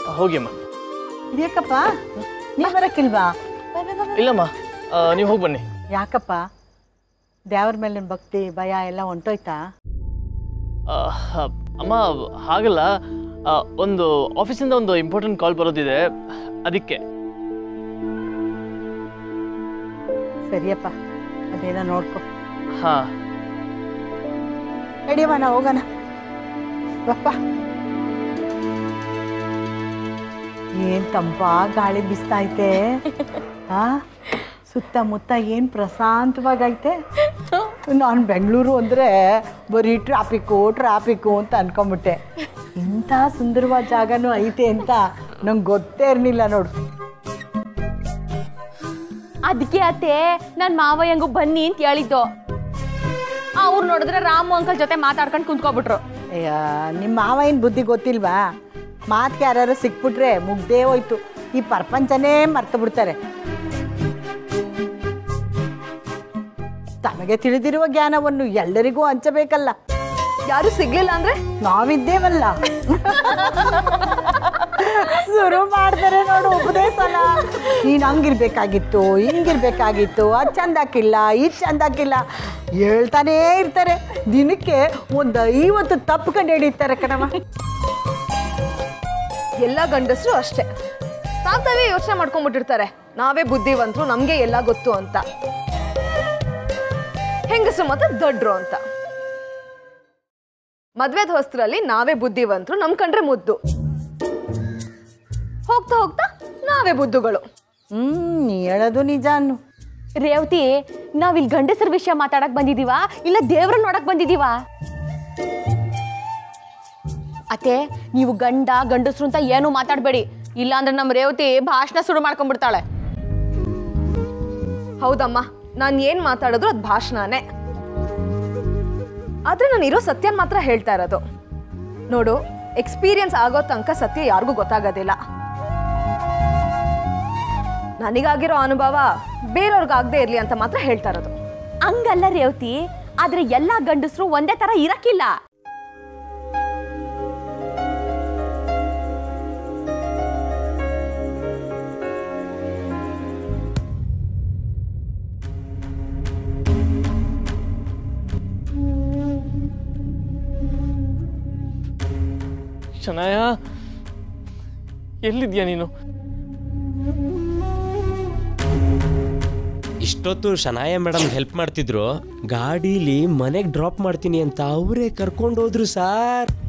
ಹೋಗಿ ಅಮ್ಮ ಇದ್ಯಾಕಪ್ಪ ನೀ ಬರಕ್ಕಿಲ್ವಾ ಇಲ್ಲಮ್ಮ ನೀವು ಹೋಗಿ ಬನ್ನಿ ಯಾಕಪ್ಪ ದೇವ್ರ ಮೇಲಿನ ಭಕ್ತಿ ಭಯ ಎಲ್ಲ ಹೊಂಟೋಯ್ತಾ ಆ, ಹ, ಅಮ್ಮ ಹಾಗಲ್ಲ ಆ, ಒಂದು ಆಫೀಸಿಂದ ಒಂದು ಇಂಪಾರ್ಟೆಂಟ್ ಕಾಲ್ ಬರೋದಿದೆ ಅದಕ್ಕೆ ಸರಿಯಪ್ಪ ಅದೇನೋ ನೋಡ್ಕೊ ಹಾಂ ನಡಿಯವ್ವ ಹೋಗೋಣ ಬಪ್ಪ ಏನ್ ತಂಪಾ ಗಾಳಿ ಬಿಸ್ತೈತೆ ಆ ಸುತ್ತಮುತ್ತ ಏನ್ ಪ್ರಶಾಂತವಾಗೈತೆ ನಾನು ಬೆಂಗಳೂರು ಅಂದ್ರೆ ಬರೀ ಟ್ರಾಫಿಕ್ಕು ಟ್ರಾಫಿಕ್ಕು ಅಂತ ಅನ್ಕೊಂಬಿಟ್ಟೆ ಇಂಥ ಸುಂದರವಾದ ಜಾಗನೂ ಐತೆ ಅಂತ ನಂಗೆ ಗೊತ್ತೇ ಇರಲಿಲ್ಲ ನೋಡು ಅದಕ್ಕೆ ಅತ್ತೆ ನನ್ನ ಮಾವಯ್ಯಂಗು ಬನ್ನಿ ಅಂತ ಹೇಳಿದ್ದು ಅವ್ರು ನೋಡಿದ್ರೆ ರಾಮು ಅಂಕಲ್ ಜೊತೆ ಮಾತಾಡ್ಕೊಂಡು ಕುಂತ್ಕೊಬಿಟ್ರು ಅಯ್ಯ ನಿಮ್ಮ ಮಾವ ಏನು ಬುದ್ಧಿ ಗೊತ್ತಿಲ್ವಾ ಮಾತ್ಗೆ ಯಾರು ಸಿಕ್ಬಿಟ್ರೆ ಮುಗ್ದೇ ಹೋಯ್ತು ಈ ಪ್ರಪಂಚನೇ ಮರ್ತು ಬಿಡ್ತಾರೆ ತಮಗೆ ತಿಳಿದಿರುವ ಜ್ಞಾನವನ್ನು ಎಲ್ಲರಿಗೂ ಹಂಚಬೇಕಲ್ಲ ಯಾರು ಸಿಗ್ಲಿಲ್ಲ ಅಂದ್ರೆ ನಾವಿದ್ದೇವಲ್ಲ ಶುರು ಮಾಡ್ತಾರೆ ನೋಡು ಉಪದೇಶನ ನೀನು ಹಂಗಿರ್ಬೇಕಾಗಿತ್ತು ಹಿಂಗಿರ್ಬೇಕಾಗಿತ್ತು ಅದು ಚಂದಾಕಿಲ್ಲ ಇದು ಚಂದಾಕಿಲ್ಲ ಹೇಳ್ತಾನೇ ಇರ್ತಾರೆ ದಿನಕ್ಕೆ ಒಂದು ಐವತ್ತು ತಪ್ಪು ಕಂಡು ಹಿಡಿತಾರೆ ಕಣವ ಎಲ್ಲ ಗಂಡಸರು ಅಷ್ಟೇ ತಾವ್ ತಾವೇ ಯೋಚನೆ ಮಾಡ್ಕೊಂಡ್ಬಿಟ್ಟಿರ್ತಾರೆ ನಾವೇ ಬುದ್ಧಿವಂತರು ನಮ್ಗೆ ಎಲ್ಲ ಗೊತ್ತು ಅಂತ ಹೆಂಗಸರು ಮತ್ತೆ ದೊಡ್ರು ಅಂತ ಮದ್ವೆದ ಹೊಸ್ತ್ರಲ್ಲಿ ನಾವೇ ಬುದ್ಧಿವಂತರು ನಮ್ ಕಂಡ್ರೆ ಮುದ್ದು ಹೋಗ್ತಾ ಹೋಗ್ತಾ ನಾವೇ ಬುದ್ಧುಗಳು ಹ್ಮ್ ನೀ ಹೇಳೋದು ನಿಜ ಅನ್ನು ರೇವತಿ ನಾವಿಲ್ಲಿ ಗಂಡಸರ ವಿಷಯ ಮಾತಾಡಕ್ ಬಂದಿದೀವಾ ಇಲ್ಲ ದೇವ್ರ ನೋಡಕ್ ಬಂದಿದೀವಾ ಅತ್ತೆ ನೀವು ಗಂಡ ಗಂಡಸ್ರು ಅಂತ ಏನು ಮಾತಾಡ್ಬೇಡಿ ಇಲ್ಲಾಂದ್ರೆ ನಮ್ಮ ರೇವತಿ ಭಾಷಣ ಶುರು ಮಾಡ್ಕೊಂಡ್ಬಿಡ್ತಾಳೆ ಹೌದಮ್ಮ ನಾನು ಏನ್ ಮಾತಾಡಿದ್ರು ಅದು ಭಾಷಣನೇ ಆದ್ರೆ ನಾನು ಇರೋ ಸತ್ಯನ್ ಮಾತ್ರ ಹೇಳ್ತಾ ಇರೋದು ನೋಡು ಎಕ್ಸ್ಪೀರಿಯನ್ಸ್ ಆಗೋ ತನಕ ಸತ್ಯ ಯಾರಿಗೂ ಗೊತ್ತಾಗೋದಿಲ್ಲ ನನಗಾಗಿರೋ ಅನುಭವ ಬೇರೆಯವ್ರಿಗಾಗದೇ ಇರ್ಲಿ ಅಂತ ಮಾತ್ರ ಹೇಳ್ತಾ ಇರೋದು ಹಂಗಲ್ಲ ರೇವತಿ ಆದ್ರೆ ಎಲ್ಲಾ ಗಂಡಸರು ಒಂದೇ ತರ ಇರಕ್ಕಿಲ್ಲ ಶನಾಯ ಎಲ್ಲಿದ್ಯಾ ನೀನು ಇಷ್ಟೊತ್ತು ಶನಾಯ ಮೇಡಮ್ ಹೆಲ್ಪ್ ಮಾಡ್ತಿದ್ರು ಗಾಡೀಲಿ ಮನೆಗೆ ಡ್ರಾಪ್ ಮಾಡ್ತೀನಿ ಅಂತ ಅವರೇ ಕರ್ಕೊಂಡು ಹೋದ್ರು ಸಾರ್